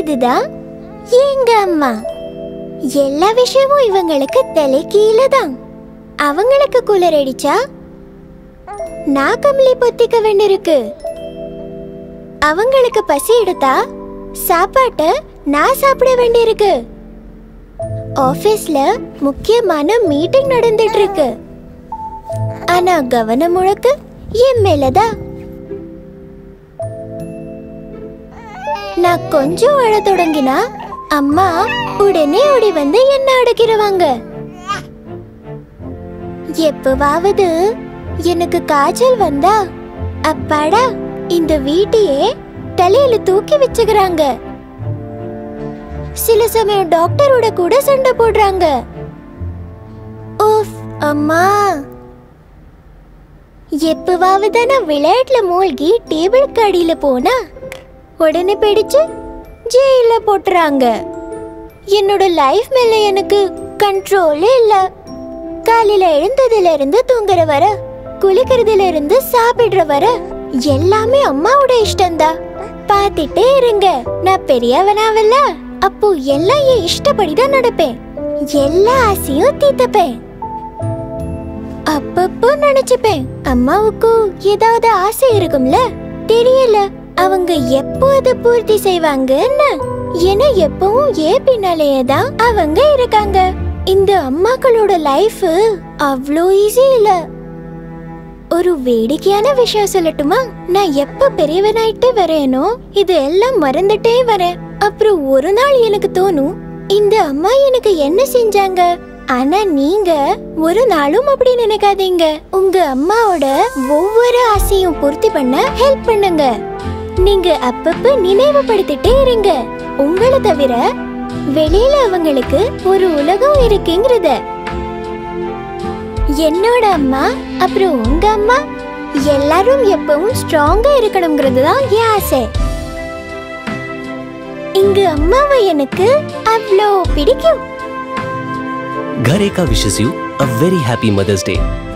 இதுதான் எங்க அம்மா எல்லா விஷயமும் இவங்களுக்கு தலை கீழே தான் அவங்களுக்கு குளிர் அடிச்சா நான் கம்பளி பொத்திக்க வேண்டியிருக்கு அவங்களுக்கு பசி எடுத்தா சாப்பாட்ட நான் சாப்பிட வேண்டியிருக்கு ஆபீஸ்ல முக்கியமான மீட்டிங் நடந்துட்டு இருக்கு ஆனா கவனம் முழுக்க என் மேலதான் நான் கொஞ்சம் அழ தொடங்கினா அம்மா உடனே ஓடி வந்து என்ன அடக்கிடுவாங்க எப்பவாவது எனக்கு காய்ச்சல் வந்தா அப்பாடா இந்த வீட்டையே தலையில தூக்கி வச்சுக்கிறாங்க சில சமயம் டாக்டரோட கூட சண்டை போடுறாங்க ஓஃப் அம்மா எப்பவாவது நான் விளையாட்டுல மூழ்கி டேபிளுக்கு அடியில போனா உடனே பிடிச்சு ஜெயில போட்டுறாங்க என்னோட லைஃப் மேல எனக்கு கண்ட்ரோலே இல்ல காலையில எழுந்ததுல இருந்து தூங்குற வர குளிக்கிறதுல இருந்து சாப்பிடுற வர எல்லாமே அம்மாவோட இஷ்டம்தான் பாத்துட்டே இருங்க நான் பெரியவனாவல்ல அப்போ எல்லாம் என் இஷ்டப்படி தான் நடப்பேன் எல்லா ஆசையும் தீர்த்துப்பேன் அப்பப்போ நினைச்சுப்பேன் அம்மாவுக்கு ஏதாவது ஆசை இருக்கும்ல தெரியல அவங்க எப்போ அதை பூர்த்தி செய்வாங்கன்னு ஏன்னா எப்பவும் ஏ பின்னாலேயே தான் அவங்க இருக்காங்க இந்த அம்மாக்களோட லைஃப் அவ்வளோ ஈஸி இல்ல ஒரு வேடிக்கையான விஷயம் சொல்லட்டுமா நான் எப்ப பெரியவனாயிட்டு வரேனோ இது எல்லாம் மறந்துட்டே வரேன் அப்புறம் ஒரு நாள் எனக்கு தோணும் இந்த அம்மா எனக்கு என்ன செஞ்சாங்க ஆனா நீங்க ஒரு நாளும் அப்படி நினைக்காதீங்க உங்க அம்மாவோட ஒவ்வொரு ஆசையும் பூர்த்தி பண்ண ஹெல்ப் பண்ணுங்க நீங்க அப்பப்ப நினைவுபடுத்திட்டே இருங்க உங்களை தவிர வெளியில அவங்களுக்கு ஒரு உலகம் இருக்குங்கிறத என்னோட அம்மா அப்புறம் உங்க அம்மா எல்லாரும் எப்பவும் ஸ்ட்ராங்கா இருக்கணுங்கிறது தான் என் ஆசை இங்க அம்மாவை எனக்கு அவ்வளோ பிடிக்கும் Gareka wishes you a very happy Mother's Day.